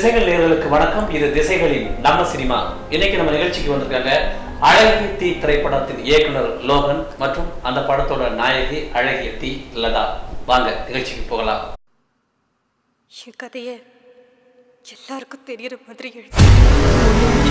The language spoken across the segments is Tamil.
திசைகள் நேர்களுக்கு வணக்கம் இது திசைகளின் நம்ம சினிமா இன்னைக்கு நம்ம நிகழ்ச்சிக்கு வந்திருக்காங்க அழகிய தீ திரைப்படத்தின் இயக்குனர் லோகன் மற்றும் அந்த படத்தோட நாயகி அழகிய தீ லதா வாங்க நிகழ்ச்சிக்கு போகலாம் என் கதையை எல்லாருக்கும் தெரியற மாதிரி எழுதி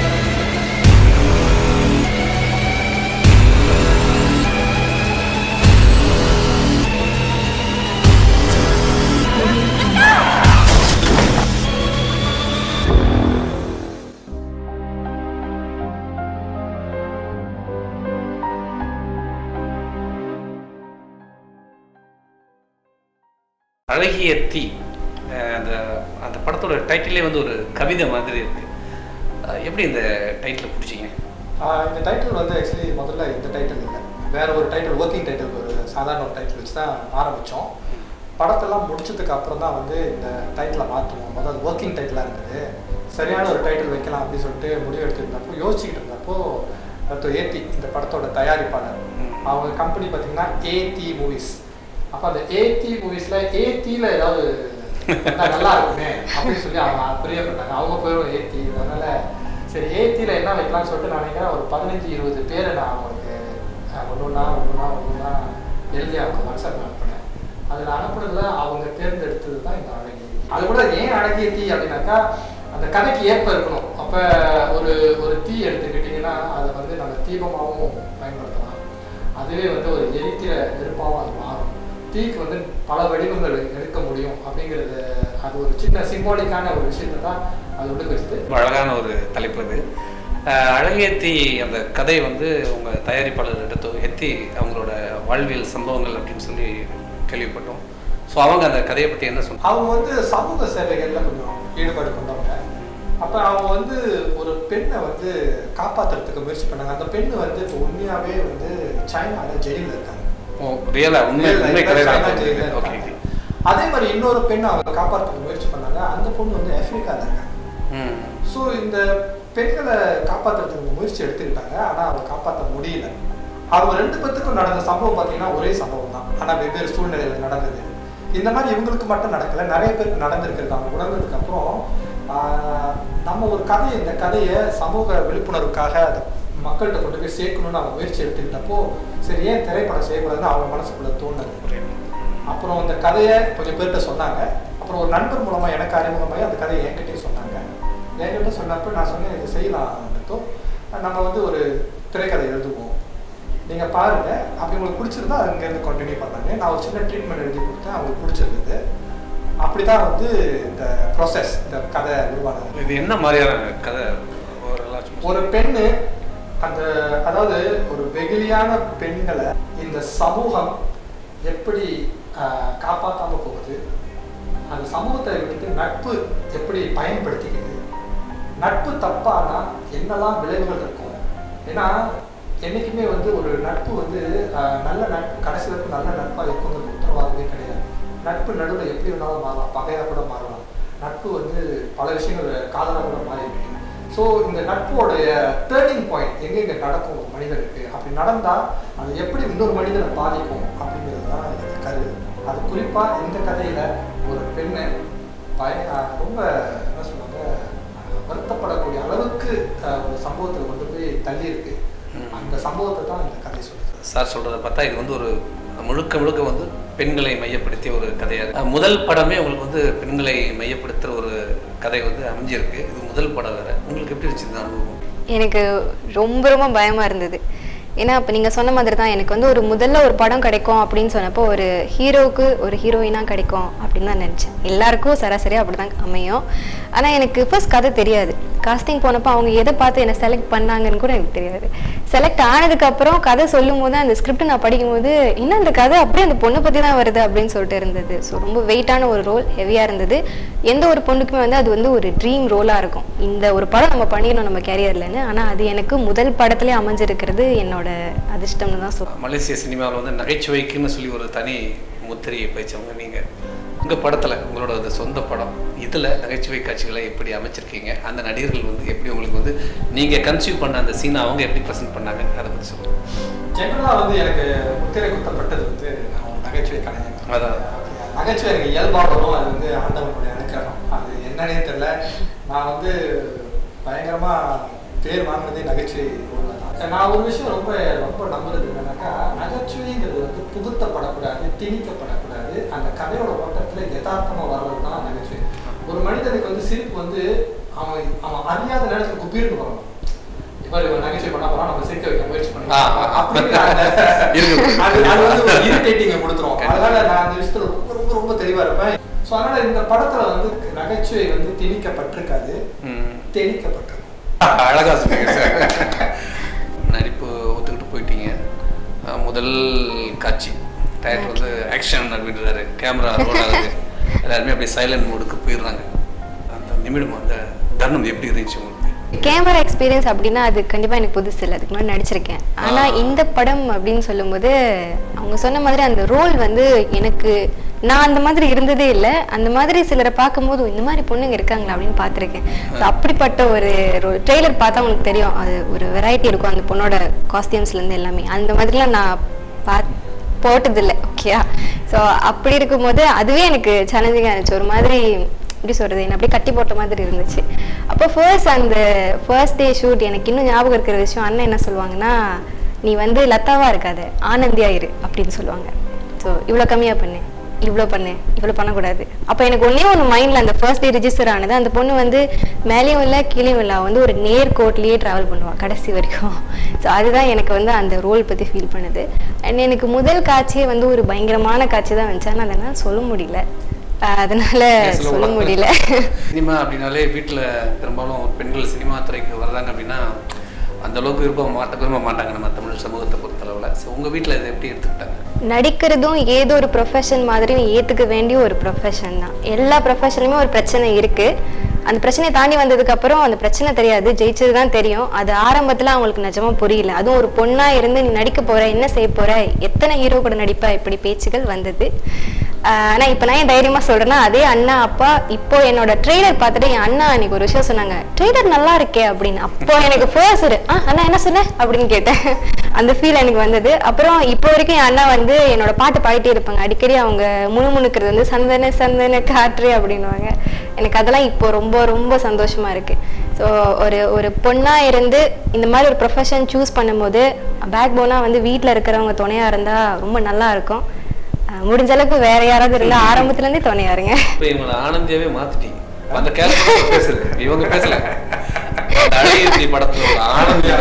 அழகிய தீ அஹ் அந்த அந்த படத்தோட டைட்டிலே வந்து ஒரு கவிதை மாதிரி இருக்கு அஹ் எப்படி இந்த டைட்டில் பிடிச்சிங்க ஆஹ் இந்த டைட்டில் வந்து ஆக்சுவலி முதல்ல இந்த டைட்டில் இல்லை வேற ஒரு டைட்டில் ஒர்க்கிங் டைட்டில் ஒரு சாதாரண ஒரு டைட்டில் வச்சு தான் ஆரம்பித்தோம் படத்தெல்லாம் முடிச்சதுக்கு அப்புறம் தான் வந்து இந்த டைட்டிலை மாற்றுவோம் முதல்ல ஒர்க்கிங் டைட்டிலாக இருந்தது சரியான ஒரு டைட்டில் வைக்கலாம் அப்படின்னு சொல்லிட்டு முடிவு எடுத்துருந்தப்போ யோசிச்சுக்கிட்டு இருந்தப்போ அடுத்து ஏத்தி இந்த படத்தோட தயாரிப்பாளர் ம். அவங்க கம்பெனி பார்த்தீங்கன்னா ஏத்தி மூவிஸ் அப்போ அந்த ஏத்தி மூவிஸில் ஏத்தியில் ஏதாவது வந்தா நல்லா இருக்குமே அப்படின்னு சொல்லி அவங்க பிரியப்பட்டாங்க அவங்க போயிடும் ஏத்தி அதனால சரி ஏத்தியில் என்ன வைக்கலாம்னு சொல்லிட்டு நான் நினைக்கிறேன் ஒரு பதினஞ்சு இருபது பேரை நான் அவங்களுக்கு ஒன்று ஒன்றா ஒன்று ஒன்றா ஒன்று ஒன்றா எழுதி அவங்க வாட்ஸ்அப் அனுப்பினேன் அதில் அனுப்புனதுல அவங்க தேர்ந்தெடுத்தது தான் இந்த அழகி அது கூட ஏன் அழகிய தீ அப்படின்னாக்கா அந்த கதைக்கு ஏற்ப இருக்கணும் அப்போ ஒரு ஒரு தீ எடுத்துக்கிட்டிங்கன்னா அதை வந்து நம்ம தீபமாகவும் பயன்படுத்தலாம் அதுவே வந்து ஒரு எரிக்கிற நெருப்பாகவும் அது மாறும் தீக்கு வந்து பல வடிவங்கள் எடுக்க முடியும் அப்படிங்கிறது அது ஒரு சின்ன சிம்பாலிக்கான ஒரு விஷயத்தை தான் அது உள்ள வச்சுது ரொம்ப அழகான ஒரு தலைப்பு இது அஹ் அழகிய தீ அந்த கதை வந்து உங்க தயாரிப்பாளர் எடுத்து எத்தி அவங்களோட வாழ்வியல் சம்பவங்கள் அப்படின்னு சொல்லி கேள்விப்பட்டோம் ஸோ அவங்க அந்த கதையை பற்றி என்ன சொன்னாங்க அவங்க வந்து சமூக சேவைகள்ல கொஞ்சம் ஈடுபாடு கொண்டவங்க அப்போ அவங்க வந்து ஒரு பெண்ணை வந்து காப்பாத்துறதுக்கு முயற்சி பண்ணாங்க அந்த பெண்ணு வந்து இப்போ உண்மையாவே வந்து சைனால ஜெயிலில் இருக்காங்க ஓ ரியலா உண்மை இல்ல, உண்மை இல்ல, கதை சைனா தான் ஜெயில்ல ஓகே இருக்காங்க. அதே மாதிரி இன்னொரு பெண்ணை அவங்க காப்பாற்றுறதுக்கு முயற்சி பண்ணாங்க அந்த பொண்ணு வந்து ஆப்பிரிக்கால இருக்காங்க ம் ஸோ இந்த பெண்களை காப்பாற்றுறதுக்கு முயற்சி எடுத்துக்கிட்டாங்க ஆனால் அவங்க காப்பாற்ற முடியல அவங்க ரெண்டு பேத்துக்கும் நடந்த சம்பவம் பார்த்தீங்கன்னா ஒரே சம்பவம் தான் ஆனால் வெவ்வேறு சூழ்நிலையில் நடந்தது இந்த மாதிரி இவங்களுக்கு மட்டும் நடக்கல நிறைய பேருக்கு நடந்திருக்கிறது அவங்க உணர்ந்ததுக்கு அப்புறம் ஆஹ், நம்ம ஒரு கதையை இந்த கதையை சமூக விழிப்புணர்வுக்காக அதை மக்கள்கிட்ட கொண்டு போய் சேர்க்கணும்னு அவங்க முயற்சி எடுத்துக்கிட்டப்போ சரி ஏன் திரைப்படம் செய்யக்கூடாதுன்னு அவங்க மனசுக்குள்ள தோணுது புரியுது அப்புறம் அந்த கதையை கொஞ்சம் பேர்கிட்ட சொன்னாங்க அப்புறம் ஒரு நண்பர் மூலமா எனக்கு அறிமுகமாகி அந்த கதையை என்கிட்டயும் சொன்னாங்க என்கிட்ட சொன்னப்போ நான் சொன்னேன் இது செய்யலாம் அப்படின்னும் நம்ம வந்து ஒரு திரைக்கதை எழுதுவோம் நீங்க பாருங்க அப்படி உங்களுக்கு பிடிச்சிருந்தா அங்கேருந்து கண்டினியூ பண்ணாங்க நான் ஒரு சின்ன ட்ரீட்மெண்ட் எழுதி கொடுத்தேன் அவங்களுக்கு பிடிச்சிருந்தது அப்படிதான் வந்து இந்த ப்ராசஸ் இந்த கதை உருவானது இது என்ன மாதிரியான கதை ஓரளவு சும்மா ஒரு பெண்ணு அந்த அதாவது ஒரு வெகுளியான பெண்களை இந்த சமூகம் எப்படி ஆஹ், காப்பாத்தாம போகுது அந்த சமூகத்தை விட்டுட்டு நட்பு எப்படி பயன்படுத்திக்குது நட்பு தப்பானா என்னெல்லாம் விளைவுகள் இருக்கும் ஏன்னா என்னைக்குமே வந்து ஒரு நட்பு வந்து ஆஹ், நல்ல நட்பு கடைசி வரைக்கும் நல்ல நட்பாக இருக்குங்கிறது உத்தரவாதமே கிடையாது நட்பு நடுவில் எப்படி வேணாலும் மாறலாம் பகையாக கூட மாறலாம் நட்பு வந்து பல விஷயங்கள் காதலாக கூட மாறி இருக்கு ஸோ இந்த நட்போடைய டேர்னிங் பாயிண்ட் எங்கெங்க நடக்கும் ஒரு மனிதனுக்கு அப்படி நடந்தால் அது எப்படி இன்னொரு மனிதனை பாதிக்கும் அப்படிங்கிறது தான் இந்த கரு அது குறிப்பாக இந்த கதையில் ஒரு பெண்ணை பய அஹ் ரொம்ப என்ன சொல்லுவாங்க அஹ் வருத்தப்படக்கூடிய அளவுக்கு அஹ், ஒரு சம்பவத்தில் கொண்டு போய் தள்ளி இருக்கு ம். அந்த சம்பவத்தை தான் இந்த கதை சொல்லுது சார் சொல்றதை பார்த்தா இது வந்து ஒரு முழுக்க முழுக்க வந்து பெண்களை மையப்படுத்திய ஒரு கதையாக இருக்கு. முதல் படமே உங்களுக்கு வந்து பெண்களை மையப்படுத்துகிற ஒரு கதை வந்து அமைஞ்சிருக்கு இது முதல் படம் வேற உங்களுக்கு எப்படி இருந்துச்சு இந்த அனுபவம் எனக்கு ரொம்ப ரொம்ப பயமா இருந்தது ஏன்னா இப்போ நீங்கள் சொன்ன மாதிரி தான் எனக்கு வந்து ஒரு முதல்ல ஒரு படம் கிடைக்கும் அப்படின்னு சொன்னப்போ ஒரு ஹீரோவுக்கு ஒரு ஹீரோயினாக கிடைக்கும் அப்படின்னு தான் நினச்சேன் எல்லாருக்கும் சராசரியாக அப்படி தான் அமையும் ஆனால் எனக்கு ஃபர்ஸ்ட் கதை தெரியாது காஸ்டிங் போனப்போ அவங்க எதை பார்த்து என்னை செலக்ட் பண்ணாங்கன்னு கூட எனக்கு தெரியாது செலக்ட் ஆனதுக்கப்புறம் கதை சொல்லும் போது அந்த ஸ்கிரிப்ட் நான் படிக்கும்போது இன்னும் அந்த கதை அப்படியே அந்த பொண்ணை பற்றி தான் வருது அப்படின்னு சொல்லிட்டு இருந்தது ஸோ ரொம்ப வெயிட்டான ஒரு ரோல் ஹெவியாக இருந்தது எந்த ஒரு பொண்ணுக்குமே வந்து அது வந்து ஒரு ட்ரீம் ரோலாக இருக்கும் இந்த ஒரு படம் நம்ம பண்ணிடணும் நம்ம கேரியர்லன்னு ஆனால் அது எனக்கு முதல் படத்திலே அமைஞ்சிருக்கிறது என்னோட அதிர்ஷ்டம்னு தான் சொல்லுவேன் மலேசிய சினிமாவில் வந்து நகைச்சுவைக்குன்னு சொல்லி ஒரு தனி முத்திரையை பயிச்சவங்க நீங்கள் உங்கள் படத்தில் உங்களோட அந்த சொந்த படம் இதில் நகைச்சுவை காட்சிகளை எப்படி அமைச்சிருக்கீங்க அந்த நடிகர்கள் வந்து எப்படி உங்களுக்கு வந்து நீங்கள் கன்சியூவ் பண்ண அந்த சீனை அவங்க எப்படி ப்ரெசென்ட் பண்ணாங்க அதை பற்றி சொல்லுங்கள் ஜென்ரலாக வந்து எனக்கு முத்திரை குத்தப்பட்டது வந்து நான் ஒரு நகைச்சுவை கலைஞன் அதான். நகைச்சுவை எனக்கு இயல்பாக வரும் அது வந்து ஆண்டவனுடைய அனுக்கிரகம் அது எந்த என்னன்னே தெரியல நான் வந்து பயங்கரமா பேர் வாங்கினதே நகைச்சுவை ரோல்ல தான் நான் ஒரு விஷயம் ரொம்ப ரொம்ப நம்புறது என்னன்னாக்கா நகைச்சுவைங்கிறது வந்து புகுத்தப்படக்கூடாது திணிக்கப்படக்கூடாது அந்த கதையோட ஓட்டத்துல யதார்த்தமா வர்றது தான் நகைச்சுவை ஒரு மனிதனுக்கு வந்து சிரிப்பு வந்து அவன் அவன் அறியாத நேரத்துல குப்பீர்னு வரணும் இப்போ இவன் நகைச்சுவை பண்ண போறான் நம்ம சிரிக்க வைக்க முயற்சி ஆ, ஆ. பண்ணுவோம் அப்படிங்கிற அந்த- இருக்கு. அது அது வந்து ஒரு irritating-அ கொடுத்துரும் அதனால நான் அந்த விஷயத்துல ரொம்ப ரொம்ப ரொம்ப தெளிவா இருப்பேன் ஸோ அதனால இந்த படத்துல வந்து நகைச்சுவை வந்து திணிக்கப்பட்டிருக்காது ம். தெளிக்கப்பட்டிருக்கும் அழகா சொன்னீங்க சார் நடிப்பு ஒத்துக்கிட்டு போயிட்டீங்க அஹ் முதல் காட்சி டயர் வந்து ஆக்ஷன் அப்படின்றாரு கேமரா ரோல் ஆகுது எல்லாருமே அப்படியே சைலண்ட் மோடுக்கு போயிடுறாங்க அந்த நிமிடம் அந்த தருணம் எப்படி இருந்துச்சு உங்களுக்கு கேமரா எக்ஸ்பீரியன்ஸ் அப்படின்னா அது கண்டிப்பா எனக்கு புதுசு இல்லை அதுக்கு முன்னாடி நடிச்சிருக்கேன் ஆனா ஆ. இந்த படம் அப்படின்னு சொல்லும்போது அவங்க சொன்ன மாதிரி அந்த ரோல் வந்து எனக்கு நான் அந்த மாதிரி இருந்ததே இல்லை அந்த மாதிரி சிலரை பார்க்கும்போது இந்த மாதிரி பொண்ணுங்க இருக்காங்களா அப்படின்னு பார்த்துருக்கேன் ஸோ அப்படிப்பட்ட ஒரு ரோல் ட்ரெய்லர் பார்த்தா உங்களுக்கு தெரியும் அது ஒரு வெரைட்டி இருக்கும் அந்த பொண்ணோட காஸ்டியூம்ஸ்ல இருந்து எல்லாமே அந்த மாதிரிலாம் நான் பா போட்டதில்லை ஓகேயா ஸோ அப்படி இருக்கும்போது அதுவே எனக்கு சேலஞ்சிங்காக இருந்துச்சு ஒரு மாதிரி எப்படி சொல்றது என்ன அப்படியே கட்டி போட்ட மாதிரி இருந்துச்சு அப்போ ஃபர்ஸ்ட் அந்த ஃபர்ஸ்ட் டே ஷூட் எனக்கு இன்னும் ஞாபகம் இருக்கிற விஷயம் அண்ணன் என்ன சொல்லுவாங்கன்னா நீ வந்து லதாவா இருக்காத ஆனந்தியா இரு அப்படின்னு சொல்லுவாங்க ஸோ இவ்வளோ கம்மியா பண்ணு இவ்வளோ பண்ணு இவ்வளோ பண்ணக்கூடாது அப்போ எனக்கு ஒன்றே ஒன்று மைண்டில் அந்த ஃபர்ஸ்ட் டே ரிஜிஸ்டர் ஆனது அந்த பொண்ணு வந்து மேலேயும் இல்லை கீழேயும் இல்லை அவ வந்து ஒரு நேர் கோட்லேயே ட்ராவல் பண்ணுவாள் கடைசி வரைக்கும் ஸோ அதுதான் எனக்கு வந்து அந்த ரோல் பற்றி ஃபீல் பண்ணுது அண்ட் எனக்கு முதல் காட்சியே வந்து ஒரு பயங்கரமான காட்சி தான் வந்துச்சு ஆனால் அதை என்னால் சொல்ல முடியல அஹ் அதனால ஏன் சொல்ல சொல்ல முடியல சினிமா அப்படின்னாலே வீட்டில் பெரும்பாலும் பெண்கள் சினிமா துறைக்கு வர்றாங்க அப்படின்னா அந்த அளவுக்கு விரும்ப மாட்ட விரும்ப மாட்டாங்க நம்ம தமிழ் சமூகத்தை பொறுத்தளவில் ஸோ உங்கள் வீட்டில் இதை எப்படி எடுத்துக்கிட்டாங்க நடிக்கிறதும் ஏதோ ஒரு ப்ரொஃபஷன் மாதிரியும் ஏத்துக்க வேண்டிய ஒரு ப்ரொஃபஷன் தான் எல்லா ப்ரொஃபஷன்லையுமே ஒரு பிரச்சனை இருக்கு அந்த பிரச்சனையை தாண்டி வந்ததுக்கு அப்புறம் அந்த பிரச்சனை தெரியாது ஜெயிச்சது தான் தெரியும் அது ஆரம்பத்துல அவங்களுக்கு நிஜமா புரியல அதுவும் ஒரு பொண்ணா இருந்து நீ நடிக்க போற என்ன செய்ய போற எத்தனை ஹீரோ கூட நடிப்ப இப்படி பேச்சுகள் வந்தது ஆஹ் ஆனா இப்ப நான் ஏன் தைரியமா சொல்றேன்னா அதே அண்ணா அப்பா இப்போ என்னோட ட்ரெய்லர் பார்த்துட்டு என் அண்ணா அன்னைக்கு ஒரு விஷயம் சொன்னாங்க ட்ரெய்லர் நல்லா இருக்கே அப்படின்னு அப்போ எனக்கு ஃபர்ஸ்ட் ஒரு ஆ அண்ணா என்ன சொன்ன அப்படின்னு கேட்டேன் அந்த ஃபீல் எனக்கு வந்தது அப்புறம் இப்போ வரைக்கும் என் அண்ணா வந்து என்னோட பாட்டு பாடிட்டே இருப்பாங்க அடிக்கடி அவங்க முணுமுணுக்கிறது வந்து சந்தன சந்தன காற்று அப்படின்னுவாங்க எனக்கு அதெல்லாம் இப்போ ரொம்ப ரொம்ப சந்தோஷமா இருக்கு ஸோ ஒரு ஒரு பொண்ணா இருந்து இந்த மாதிரி ஒரு ப்ரொஃபஷன் சூஸ் பண்ணும்போது பேக் போனா வந்து வீட்டில் இருக்கிறவங்க துணையா இருந்தா ரொம்ப நல்லா இருக்கும் அஹ் முடிஞ்ச அளவுக்கு வேற யாராவது இருந்தா ஆரம்பத்துல இருந்தே துணையா இருங்க இப்போ இவங்களை ஆனந்தியாவே மாத்திட்டீங்க அந்த கேரக்டர் பேசுறது இவங்க பேசல அந்த அழகிரி படத்துல ஒரு ஆனந்தியா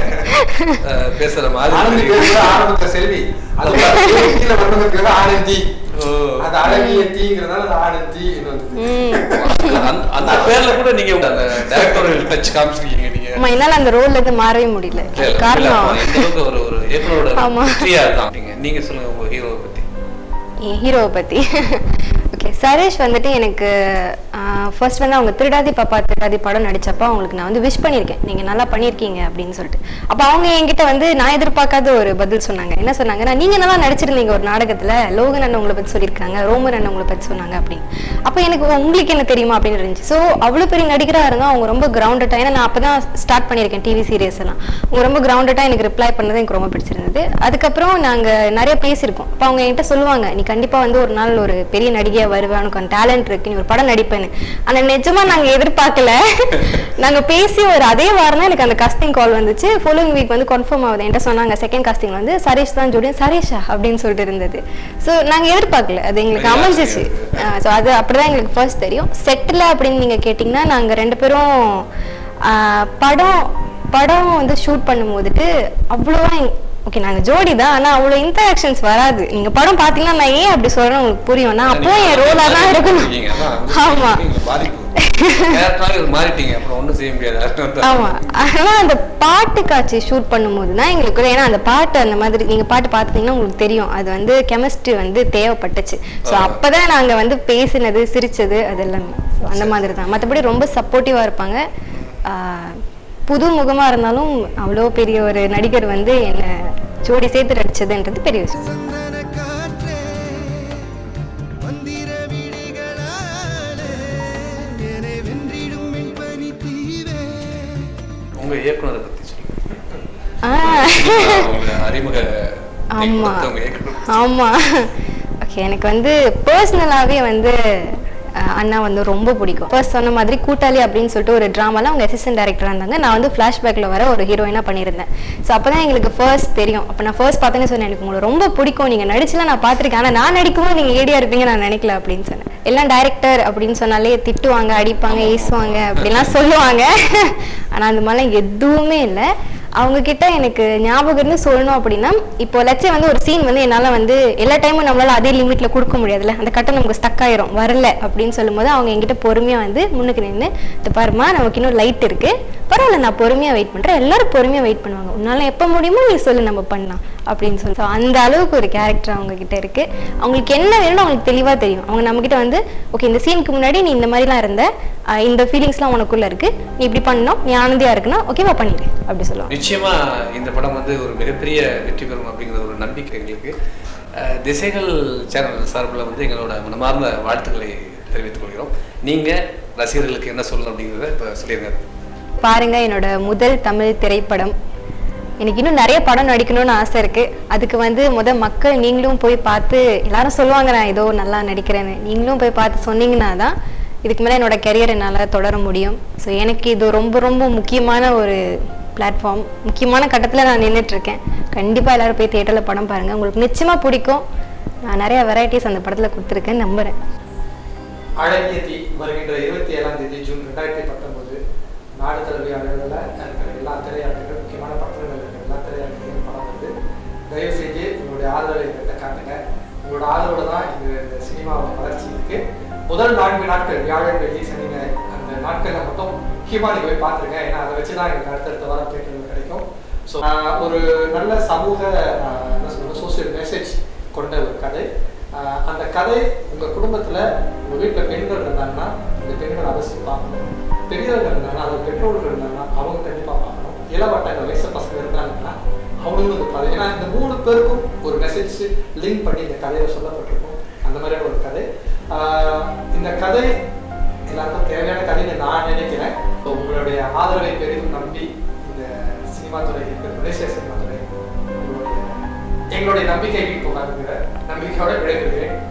அஹ், பேசுற ஆனந்தி மாதிரி பேசுற ஆரம்பத்துல செல்வி அது கீழே வந்ததுக்கு ஆனந்தி ஓ. அது அழகிய தீங்கிறதுனால அது ஆனந்தி வந்தது ம் அந்த- அந்த பேர்ல கூட நீங்க அந்த டைரக்டர் டச் காமிச்சிருக்கீங்க நீங்க ஆமா என்னால அந்த ரோல்ல இருந்து மாறவே முடியல இல்ல, இல்ல, காரணம் இல்ல, எந்த அளவுக்கு ஒரு ஒரு இயக்குனரோட ஆமா. வெற்றியா இருக்கான் நீங்க நீங்க சொல்லுங்க உங்க ஹீரோவை பத்தி என் ஹீரோவை பத்தி ஓகே சரேஷ் வந்துட்டு எனக்கு ஃபர்ஸ்ட் வந்து அவங்க திருடாதி பாப்பா திருடாதி படம் நடிச்சப்போ அவங்களுக்கு நான் வந்து விஷ் பண்ணியிருக்கேன் நீங்க நல்லா பண்ணியிருக்கீங்க அப்படின்னு சொல்லிட்டு அப்போ அவங்க என்கிட்ட வந்து நான் எதிர்பார்க்காத ஒரு பதில் சொன்னாங்க என்ன சொன்னாங்கன்னா நீங்க நல்லா நடிச்சிருந்தீங்க ஒரு நாடகத்துல லோகன் அண்ணன் உங்களை பத்தி சொல்லியிருக்காங்க ரோமன் அண்ணன் உங்களை பத்தி சொன்னாங்க அப்படின்னு அப்போ எனக்கு உங்களுக்கு என்ன தெரியுமா அப்படின்னு இருந்துச்சு ஸோ அவ்வளோ பெரிய நடிகராக இருந்தால் அவங்க ரொம்ப கிரவுண்டட்டாக ஏன்னா நான் அப்போ தான் ஸ்டார்ட் பண்ணியிருக்கேன் டிவி சீரியஸ் எல்லாம் அவங்க ரொம்ப கிரவுண்டட்டாக எனக்கு ரிப்ளை பண்ணது எனக்கு ரொம்ப பிடிச்சிருந்தது அதுக்கப்புறம் நாங்கள் நிறைய பேசியிருக்கோம் அப்போ அவங்க என்கிட்ட சொல்லுவாங்க நீ கண்டிப்பாக வந்து ஒரு நாள் ஒரு பெரிய நடிகையாக வருவேன் உனக்கு டேலண்ட் இருக்கு நீ ஒரு படம் நடிப்பேன்னு ஆனால் நிஜமா நாங்கள் எதிர்பார்க்கல நாங்கள் பேசி ஒரு அதே வாரம் தான் எனக்கு அந்த காஸ்டிங் கால் வந்துச்சு ஃபாலோயிங் வீக் வந்து கன்ஃபார்ம் ஆகுது என்கிட்ட சொன்னாங்க செகண்ட் காஸ்டிங் வந்து சரேஷ் தான் ஜோடி சரேஷா அப்படின்னு சொல்லிட்டு இருந்தது ஸோ நாங்கள் எதிர்பார்க்கல அது எங்களுக்கு பெரிய அமைஞ்சிச்சு ஆச்சரியம். ஸோ அது அப்படிதான் எங்களுக்கு ஃபர்ஸ்ட் தெரியும் செட்டில் அப்படின்னு நீங்க கேட்டிங்கன்னா நாங்க ரெண்டு பேரும் ஆஹ், படம் படம் வந்து ஷூட் பண்ணும்போதுட்டு அவ்வளோவா ஓகே நாங்க ஜோடி தான் ஆனா அவ்வளோ இன்டராக்ஷன்ஸ் வராது நீங்க படம் பார்த்தீங்கன்னா நான் ஏன் அப்படி சொல்றேன்னு உங்களுக்கு புரியும் நான் அப்போ என் ரோலா தான் இருக்கணும் இருக்கீங்க, அதான் வந்து ஆமா நீங்க பாதிப்பு கேரக்டராக மாறிட்டீங்க அப்புறம் ஒண்ணும் செய்ய முடியாது ஆமா ஆனா அந்த பாட்டு காட்சி ஷூட் பண்ணும்போது தான் எங்களுக்கு ஏன்னா அந்த பாட்டு அந்த மாதிரி நீங்க பாட்டு பார்த்துட்டீங்கன்னா உங்களுக்கு தெரியும் அது வந்து கெமிஸ்ட்ரி வந்து தேவைப்பட்டுச்சு ஸோ ஆ. அப்பதான் நாங்க வந்து பேசினது சிரிச்சது அது எல்லாமே ஸோ அந்த மாதிரி தான் மற்றபடி ரொம்ப சப்போர்ட்டிவா இருப்பாங்க ஆஹ், புது முகமா இருந்தாலும் அவ்வளோ பெரிய ஒரு நடிகர் வந்து என்னை ஜோடி சேர்த்து நடிச்சதுன்றது பெரிய விஷயம் சந்தன காற்றே மந்திர விழிகளாலே என்னை வென்றிடும் மின்பனி தீவே உங்க இயக்குனரை பத்தி சொல்லுங்க ஆஹ் உங்க அறிமுக ஆமா கொடுத்த உங்க இயக்குனர் ஆமா ஓகே எனக்கு வந்து பர்சனலாகவே வந்து அஹ் அண்ணா வந்து ரொம்ப பிடிக்கும் ஃபர்ஸ்ட் சொன்ன மாதிரி கூட்டாளி அப்படின்னு சொல்லிட்டு ஒரு ட்ராமால அவங்க அசிஸ்டன்ட் டேரக்டராக இருந்தாங்க நான் வந்து ஃப்ளாஷ்பேக்கில் வர ஒரு ஹீரோயினாக பண்ணியிருந்தேன் ஸோ அப்போ தான் எங்களுக்கு ஃபர்ஸ்ட் தெரியும் அப்போ நான் ஃபர்ஸ்ட் பார்த்தோன்னே சொன்னேன் எனக்கு உங்களை ரொம்ப பிடிக்கும் நீங்கள் நடிச்சுலாம் நான் பார்த்துருக்கேன் ஆனால் நான் நடிக்கும்போது நீங்கள் ஏடியா இருப்பீங்க நான் நினைக்கல அப்படின்னு சொன்னேன் எல்லாம் டைரக்டர் அப்படின்னு சொன்னாலே திட்டுவாங்க அடிப்பாங்க ஏசுவாங்க அப்படிலாம் சொல்லுவாங்க ஆனால் அந்த மாதிரிலாம் எதுவுமே இல்லை அவங்க கிட்ட எனக்கு ஞாபகம் இருந்து சொல்லணும் அப்படின்னா இப்போ லட்சே வந்து ஒரு சீன் வந்து என்னால் வந்து எல்லா டைமும் நம்மளால அதே லிமிட்ல கொடுக்க முடியாதுல்ல அந்த கட்டம் நமக்கு ஸ்டக் ஆயிரும் வரல அப்படின்னு சொல்லும்போது அவங்க என்கிட்ட பொறுமையா வந்து முன்னுக்கு நின்று இந்த பாருமா நமக்கு இன்னும் லைட் இருக்கு பரவாயில்ல நான் பொறுமையா வெயிட் பண்றேன் எல்லாரும் பொறுமையா வெயிட் பண்ணுவாங்க உன்னால எப்போ முடியுமோ நீ சொல்லு நம்ம பண்ணலாம் அப்படின்னு சொல்லி So, அந்த அளவுக்கு ஒரு கேரக்டர் அவங்க கிட்ட இருக்கு அவங்களுக்கு என்ன வேணும்னு அவங்களுக்கு தெளிவா தெரியும் அவங்க நம்ம கிட்ட வந்து ஓகே இந்த சீனுக்கு முன்னாடி நீ இந்த மாதிரிலாம் இருந்த ஆஹ் இந்த ஃபீலிங்ஸ்லாம் உனக்குள்ள இருக்கு நீ இப்படி பண்ணணும் நீ ஆனந்தியா இருக்கணும் ஓகேவா பண்ணிடு அப்படி சொல்லுவாங்க நிச்சயமா இந்த படம் வந்து ஒரு மிகப்பெரிய வெற்றி பெறும் அப்படிங்கிற ஒரு நம்பிக்கை எங்களுக்கு அஹ், திசைகள் சேனல் சார்பில் வந்து எங்களோட மனமார்ந்த வாழ்த்துக்களை தெரிவித்துக் கொள்கிறோம் நீங்க ரசிகர்களுக்கு என்ன சொல்லணும் அப்படிங்கிறத இப்போ சொல்லிடுங்க பாருங்க என்னோட முதல் தமிழ் திரைப்படம் எனக்கு இன்னும் நிறைய படம் நடிக்கணும்னு ஆசை இருக்கு அதுக்கு வந்து முத மக்கள் நீங்களும் போய் பார்த்து எல்லாரும் சொல்லுவாங்க நான் ஏதோ நல்லா நடிக்கிறேன்னு நீங்களும் போய் பார்த்து சொன்னீங்கன்னா தான் இதுக்கு மேலே என்னோட கெரியர் என்னால் தொடர முடியும் ஸோ எனக்கு இது ரொம்ப ரொம்ப முக்கியமான ஒரு பிளாட்ஃபார்ம் முக்கியமான கட்டத்தில் நான் நின்றுட்டு இருக்கேன் கண்டிப்பாக எல்லாரும் போய் தியேட்டரில் படம் பாருங்கள் உங்களுக்கு நிச்சயமாக பிடிக்கும் நான் நிறைய வெரைட்டிஸ் அந்த படத்தில் கொடுத்துருக்கேன் நம்புகிறேன் அழகிய தீ வருகின்ற இருபத்தி ஏழாம் தேதி ஜூன் ரெண்டாயிரத்தி பத்தொன்பது நாடு தழுவிய அளவில் இருக்கிற எல்லா திரையாளர்கள் முக்கியமான பட்டணங்கள் இருக்கிற எல்லா திரையாளர்களையும் படம் வந்து தயவு செஞ்சு உங்களுடைய ஆதரவை எங்கிட்ட காட்டுங்க உங்களோட ஆதரவோட தான் இந்த இந்த சினிமாவோட வளர்ச்சி இருக்கு முதல் நான்கு நாட்கள் வியாழன் வெள்ளி சனி ஞாயிறு அந்த நாட்களில் மட்டும் ஹியூமானிக்கு போய் பார்த்துருங்க ஏன்னா அதை வச்சு தான் எனக்கு அடுத்தடுத்த வாரம் தேட்டர்கள் கிடைக்கும் ஸோ ஒரு நல்ல சமூக ஆஹ், என்ன சொல்றது சோசியல் மெசேஜ் கொண்ட ஒரு கதை ஆஹ், அந்த கதை உங்க குடும்பத்துல உங்க வீட்டுல பெண்கள் இருந்தாங்கன்னா இந்த பெண்கள் அவசியம் பார்க்கணும் பெரியவர்கள் இருந்தாங்கன்னா அது பெற்றோர்கள் இருந்தாங்கன்னா அவங்க கண்டிப்பா பார்க்கணும் இளவட்டங்கள் வயசு பசங்க இருந்தாங்கன்னா அவங்களும் இந்த கதை ஏன்னா இந்த மூணு பேருக்கும் ஒரு மெசேஜ் லிங்க் பண்ணி இந்த கதையில சொல்லப்பட்டிருக்கும் அந்த மாதிரியான ஒரு கதை ஆஹ், இந்த கதை எல்லாருக்கும் தேவையான கதைன்னு நான் நினைக்கிறேன் So, உங்களுடைய ஆதரவை பெரிதும் நம்பி இந்த சினிமா துறை இருக்கிற மலேசியா சினிமா துறை உங்களுடைய எங்களுடைய நம்பிக்கை போகாதுங்கிற நம்பிக்கையோட விடைபெறுகிறேன்